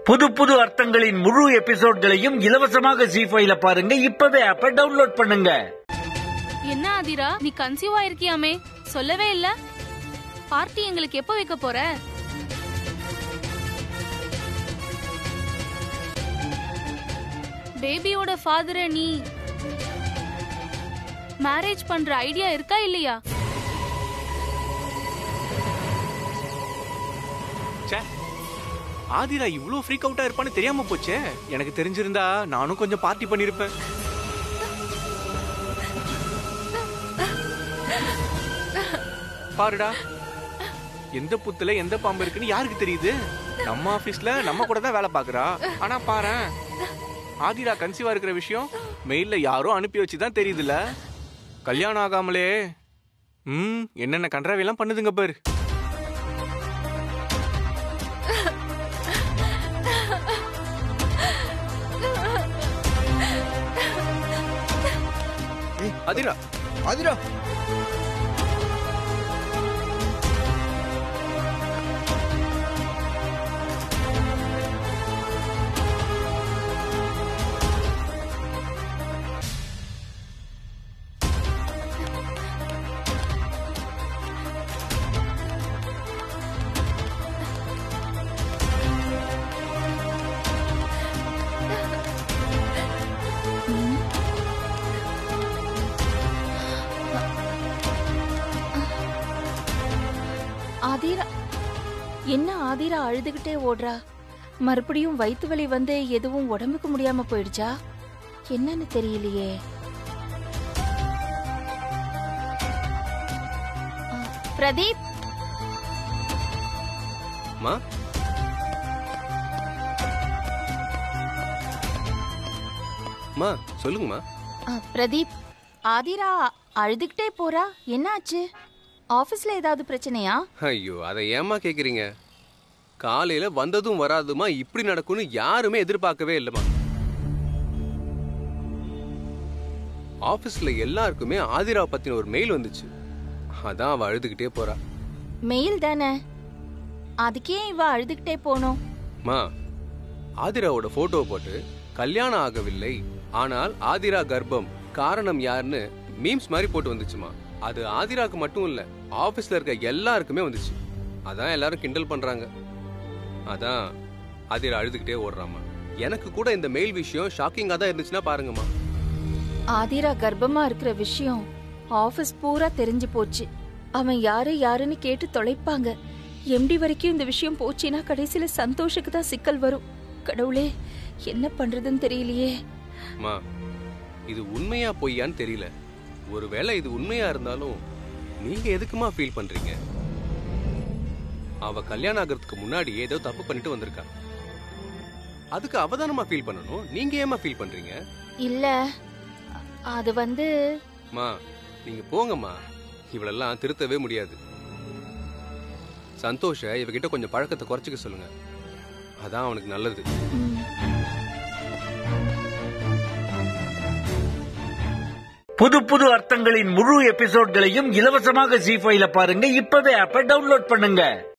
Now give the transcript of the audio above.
புது புது அர்த்தங்களின் முழு எபிசோட்களையும் இலவசமாக ஜி ஃபைவ்ல பாருங்க இப்பவே ஆப்ப டவுன்லோட் பண்ணுங்க என்ன ஆதிரா நீ கன்சீவ் ஆயிருக்கியாமே சொல்லவே இல்ல பார்ட்டி எங்களுக்கு எப்ப வைக்க போற பேபியோட ஃபாதரை நீ மேரேஜ் பண்ற ஐடியா இருக்கா இல்லையா ச்சே ஆதிரா இவ்ளோ ஃப்ரீக் அவுட்டா இருப்பான்னு தெரியாம போச்சே எனக்கு தெரிஞ்சிருந்தா நானும் கொஞ்சம் பார்ட்டி பண்ணிருப்பேன் பாருடா எந்த புத்துல எந்த பாம்பு இருக்குன்னு யாருக்கு தெரியுது நம்ம ஆபீஸ்ல நம்ம கூட தான் வேலை பாக்குறா ஆனா பாரேன் ஆதிரா கன்சீவா இருக்கிற விஷயம் மெயில்ல யாரோ அனுப்பி வச்சு தான் தெரியுதுல கல்யாணம் ஆகாமலே ம் என்னென்ன கன்றாவியெல்லாம் பண்ணுதுங்க பாரு அதிரா அதிரா ஆதிரா என்ன ஆதிரா அழுதுகிட்டே ஓடுறா மறுபடியும் வயித்து வலி வந்து எதுவும் உடம்புக்கு முடியாம போயிடுச்சா என்னன்னு தெரியலையே ஆ, பிரதீப் மா மா சொல்லுங்கம்மா ஆ, பிரதீப் ஆதிரா அழுதுகிட்டே போறா என்னாச்சு ஆபீஸ்ல ஏதாவது பிரச்சனையா ஐயோ அதை ஏமா கேக்குறீங்க காலையில வந்ததும் வராதுமா இப்படி நடக்கும்னு யாருமே எதிர்பார்க்கவே இல்லைம்மா ஆபீஸ்ல எல்லாருக்குமே ஆதிரா பத்தின ஒரு மெயில் வந்துச்சு அதான் அவ அழுதுகிட்டே போறா மெயில் தானே அதுக்கே இவ அழுதுகிட்டே போனோம் மா ஆதிராவோட போட்டோ போட்டு கல்யாணம் ஆகவில்லை ஆனால் ஆதிரா கர்ப்பம் காரணம் யாருன்னு மீம்ஸ் மாதிரி போட்டு வந்துச்சுமா அது ஆதிராக்கு மட்டும் இல்ல ஆபீஸ்ல இருக்க எல்லாருக்குமே வந்துச்சு அதான் எல்லாரும் கிண்டல் பண்றாங்க அதான் ஆதிரா அழுதுகிட்டே ஓடுறாமா எனக்கு கூட இந்த மெயில் விஷயம் ஷாக்கிங்கா தான் இருந்துச்சுன்னா பாருங்கம்மா ஆதிரா கர்ப்பமா இருக்கிற விஷயம் ஆபீஸ் பூரா தெரிஞ்சு போச்சு அவன் யாரு யாருன்னு கேட்டு தொலைப்பாங்க எம்டி வரைக்கும் இந்த விஷயம் போச்சுன்னா கடைசியில சந்தோஷுக்கு தான் சிக்கல் வரும் கடவுளே என்ன பண்றதுன்னு தெரியலையே அம்மா இது உண்மையா பொய்யான்னு தெரியல ஒருவேளை இது உண்மையா இருந்தாலும் நீங்க எதுக்குமா ஃபீல் பண்றீங்க அவ கல்யாணம் ஆகிறதுக்கு முன்னாடி ஏதோ தப்பு பண்ணிட்டு வந்திருக்கா அதுக்கு அவதானமா ஃபீல் பண்ணணும் நீங்க ஏமா ஃபீல் பண்றீங்க இல்ல அது வந்து அம்மா நீங்க போங்கம்மா இவளெல்லாம் திருத்தவே முடியாது சந்தோஷ இவகிட்ட கொஞ்சம் பழக்கத்தை குறைச்சிக்க சொல்லுங்க அதான் அவனுக்கு நல்லது ம், புது புது அர்த்தங்களின் முழு எபிசோட்களையும் இலவசமாக ஜி ஃபைவ்ல பாருங்க இப்பவே ஆப்ப டவுன்லோட் பண்ணுங்க